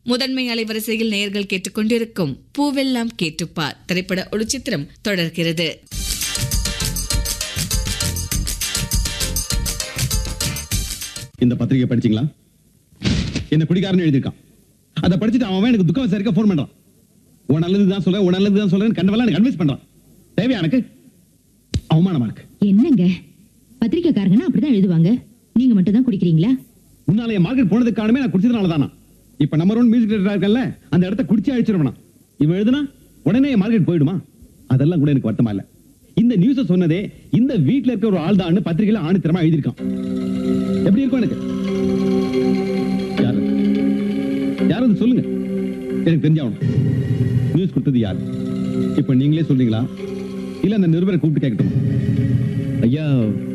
முதன்மை அலைவரிசையில் நேயர்கள் கேட்டுக்கொண்டிருக்கும் பூவெல்லாம் கேட்டுப்பார் திரைப்பட ஒளிச்சித்திரம் தொடர்கிறது இந்த பத்திரிகை படிச்சீங்களா என்ன குடிகாரன்னு எழுதியிருக்கான் அதை படிச்சுட்டு அவன் எனக்கு துக்கம் விசாரிக்க ஃபோன் பண்றான் உன் நல்லது தான் சொல்றேன் உன் நல்லது தான் சொல்றேன் கண்டவெல்லாம் எனக்கு கன்வின்ஸ் பண்றான் தேவையா எனக்கு அவமானமா இருக்கு என்னங்க பத்திரிக்கைக்காரங்கன்னா அப்படிதான் எழுதுவாங்க நீங்க மட்டும் தான் குடிக்கிறீங்களா முன்னால என் மார்க்கெட் போனதுக்கு காரணமே நான் குடிச்சதுனால தானா இப்ப நம்பர் ஒன் மியூசிக் டேரக்டரா இருக்கல்ல அந்த இடத்த குடிச்சு அழிச்சிருவனா இவன் எழுதுனா உடனே என் மார்க்கெட் போயிடுமா அதெல்லாம் கூட எனக்கு வருத்தமா இல்ல இந்த நியூஸ சொன்னதே இந்த வீட்ல இருக்க ஒரு ஆள் தான் பத்திரிகையில ஆணித்தரமா எழுதியிருக்கான் எப்படி இருக்கும் எனக்கு யாரு யாரு அது சொல்லுங்க எனக்கு தெரிஞ்சாகணும் நியூஸ் கொடுத்தது யாரு இப்ப நீங்களே சொல்றீங்களா இல்ல அந்த நிருபரை கூப்பிட்டு கேட்கட்டுமா ஐயா